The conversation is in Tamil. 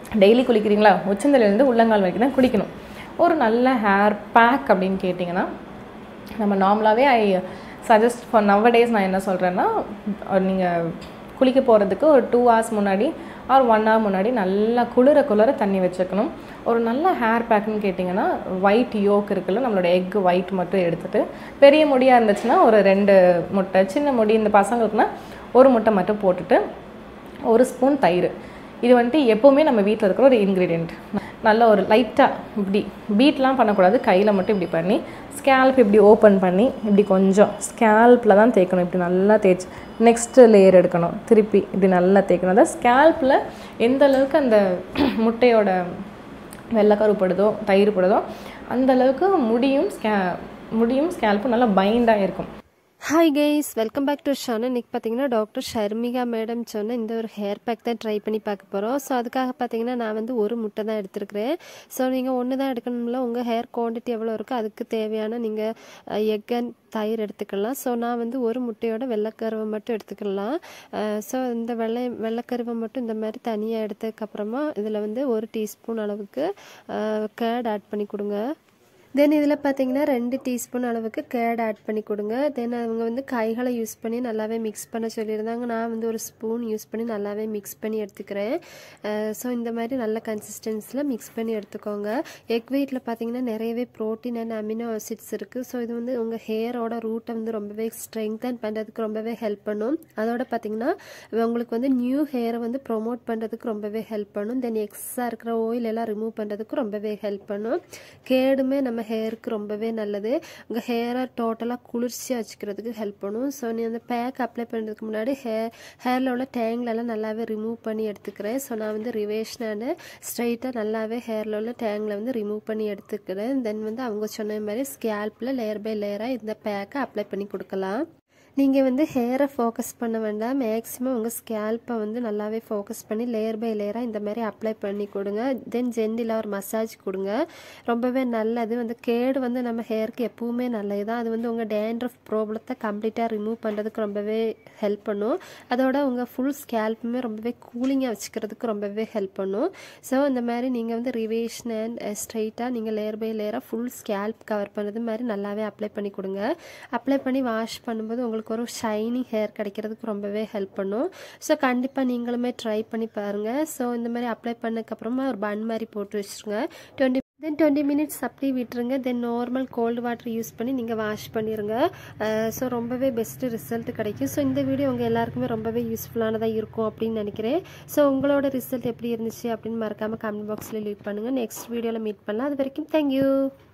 டெய்லி குளிக்கிறீங்களா உச்சந்தலையிலேருந்து உள்ளங்கால் வரைக்கும் தான் குளிக்கணும் ஒரு நல்ல ஹேர் பேக் அப்படின்னு கேட்டிங்கன்னா நம்ம நார்மலாகவே I suggest for nowadays நான் என்ன சொல்கிறேன்னா நீங்கள் குளிக்க போகிறதுக்கு ஒரு டூ ஹவர்ஸ் முன்னாடி ஆர் ஒன் ஹவர் முன்னாடி நல்லா குளிர குளிர தண்ணி வச்சுக்கணும் ஒரு நல்ல ஹேர் பேக்குன்னு கேட்டிங்கன்னா ஒயிட் யோக் இருக்குல்ல நம்மளோட எக் ஒயிட் மட்டும் எடுத்துட்டு பெரிய முடியாக இருந்துச்சுன்னா ஒரு ரெண்டு முட்டை சின்ன முடி இந்த பசங்களுக்குனா ஒரு முட்டை மட்டும் போட்டுட்டு ஒரு ஸ்பூன் தயிர் இது வந்துட்டு எப்போவுமே நம்ம வீட்டில் இருக்கிற ஒரு இன்க்ரீடியண்ட் நல்ல ஒரு லைட்டாக இப்படி பீட்லாம் பண்ணக்கூடாது கையில் மட்டும் இப்படி பண்ணி ஸ்கேல்ப் இப்படி ஓப்பன் பண்ணி இப்படி கொஞ்சம் ஸ்கேல்பில் தான் தேய்க்கணும் இப்படி நல்லா தேய்ச்சி நெக்ஸ்ட்டு லேயர் எடுக்கணும் திருப்பி இப்படி நல்லா தேய்க்கணும் அதாவது ஸ்கேல்பில் எந்த அளவுக்கு அந்த முட்டையோட வெள்ளைக்கருப்படுதோ தயிர் படுதோ அந்த அளவுக்கு முடியும் ஸ்கே முடியும் ஸ்கேல்ப்பும் நல்லா பைண்டாக இருக்கும் hi guys welcome back to Shan இன்னைக்கு பார்த்தீங்கன்னா டாக்டர் ஷர்மிகா மேடம் சொன்ன இந்த ஒரு ஹேர் பேக் தான் ட்ரை பண்ணி பார்க்க போகிறோம் ஸோ அதுக்காக பார்த்தீங்கன்னா நான் வந்து ஒரு முட்டை தான் எடுத்திருக்கிறேன் ஸோ நீங்கள் ஒன்று தான் எடுக்கணும்ல உங்கள் ஹேர் குவான்டிட்டி எவ்வளோ இருக்கோ அதுக்கு தேவையான நீங்கள் எக் அண்ட் தயிர் எடுத்துக்கலாம் ஸோ நான் வந்து ஒரு முட்டையோட வெள்ளைக்கருவை மட்டும் எடுத்துக்கலாம் ஸோ இந்த வெள்ளை வெள்ளைக்கருவை மட்டும் இந்த மாதிரி தனியாக எடுத்ததுக்கப்புறமா இதில் வந்து ஒரு டீஸ்பூன் அளவுக்கு கேர்ட் ஆட் பண்ணி கொடுங்க தென் இதில் பார்த்தீங்கன்னா ரெண்டு டீஸ்பூன் அளவுக்கு கேர்ட் ஆட் பண்ணி கொடுங்க தென் அவங்க வந்து கைகளை யூஸ் பண்ணி நல்லாவே மிக்ஸ் பண்ண சொல்லியிருந்தாங்க நான் வந்து ஒரு ஸ்பூன் யூஸ் பண்ணி நல்லாவே மிக்ஸ் பண்ணி எடுத்துக்கிறேன் ஸோ இந்த மாதிரி நல்ல கன்சிஸ்டன்ஸில் மிக்ஸ் பண்ணி எடுத்துக்கோங்க எக் வெயிட்டில் பார்த்தீங்கன்னா நிறையவே ப்ரோட்டீன் அண்ட் அமினோ ஆசிட்ஸ் இருக்குது ஸோ இது வந்து உங்கள் ஹேரோட ரூட்டை வந்து ரொம்பவே ஸ்ட்ரெங்தன் பண்ணுறதுக்கு ரொம்பவே ஹெல்ப் பண்ணும் அதோட பார்த்தீங்கன்னா உங்களுக்கு வந்து நியூ ஹேரை வந்து ப்ரொமோட் பண்ணுறதுக்கு ரொம்பவே ஹெல்ப் பண்ணும் தென் எக்ஸாக இருக்கிற ஆயில் எல்லாம் ரிமூவ் பண்ணுறதுக்கு ரொம்பவே ஹெல்ப் பண்ணும் கேடுமே நம்ம ஹேருக்கு ரொம்பவே நல்லது உங்கள் ஹேரை டோட்டலாக குளிர்ச்சியாக வச்சுக்கிறதுக்கு ஹெல்ப் பண்ணும் ஸோ நீ அந்த பேக் அப்ளை பண்ணுறதுக்கு முன்னாடி ஹேர் ஹேரில் உள்ள டேங்லெல்லாம் நல்லாவே ரிமூவ் பண்ணி எடுத்துக்கிறேன் ஸோ நான் வந்து ரிவேஷனான ஸ்ட்ரைட்டாக நல்லாவே ஹேரில் உள்ள டேங்கில் வந்து ரிமூவ் பண்ணி எடுத்துக்கிறேன் தென் வந்து அவங்க சொன்ன மாதிரி ஸ்கேல்பில் லேயர் பை லேயராக இந்த பேக்கை அப்ளை பண்ணி கொடுக்கலாம் நீங்கள் வந்து ஹேரை ஃபோக்கஸ் பண்ண வேண்டாம் மேக்ஸிமம் உங்கள் ஸ்கேல்ப்பை வந்து நல்லாவே ஃபோக்கஸ் பண்ணி லேயர் பை லேயராக இந்த மாதிரி அப்ளை பண்ணி கொடுங்க தென் ஜென்டில் ஒரு மசாஜ் கொடுங்க ரொம்பவே நல்லது வந்து கேடு வந்து நம்ம ஹேருக்கு எப்பவுமே நல்லது தான் அது வந்து உங்கள் டேண்ட்ரஃப் ப்ராப்ளத்தை கம்ப்ளீட்டாக ரிமூவ் பண்ணுறதுக்கு ரொம்பவே ஹெல்ப் பண்ணும் அதோட உங்கள் ஃபுல் ஸ்கேல்ப்புமே ரொம்பவே கூலிங்காக வச்சுக்கிறதுக்கு ரொம்பவே ஹெல்ப் பண்ணும் ஸோ இந்த மாதிரி நீங்கள் வந்து ரிவேஷன் அண்ட் ஸ்ட்ரைட்டாக நீங்கள் லேயர் பை லேயராக ஃபுல் ஸ்கேல்ப் கவர் பண்ணுறது மாதிரி நல்லாவே அப்ளை பண்ணி கொடுங்க அப்ளை பண்ணி வாஷ் பண்ணும்போது உங்களுக்கு ஒரு ஷைனிங் ஹேர் கிடைக்கிறதுக்கு ரொம்பவே ஹெல்ப் பண்ணும் ஸோ கண்டிப்பாக நீங்களுமே ட்ரை பண்ணி பாருங்கள் ஸோ இந்த மாதிரி அப்ளை பண்ணதுக்கப்புறமா ஒரு பன் மாதிரி போட்டு வச்சுருங்க டுவெண்ட்டி தென் டுவெண்ட்டி மினிட்ஸ் அப்படியே விட்டுருங்க then normal cold water use பண்ணி நீங்கள் வாஷ் பண்ணிடுங்க ஸோ ரொம்பவே பெஸ்ட்டு ரிசல்ட் கிடைக்கும் ஸோ இந்த வீடியோ உங்கள் எல்லாருக்குமே ரொம்பவே யூஸ்ஃபுல்லானதாக இருக்கும் அப்படின்னு நினைக்கிறேன் ஸோ உங்களோட ரிசல்ட் எப்படி இருந்துச்சு அப்படின்னு மறக்காமல் கமெண்ட் பாக்ஸில் லீவ் பண்ணுங்கள் நெக்ஸ்ட் வீடியோவில் மீட் பண்ணலாம் அது வரைக்கும் தேங்க்யூ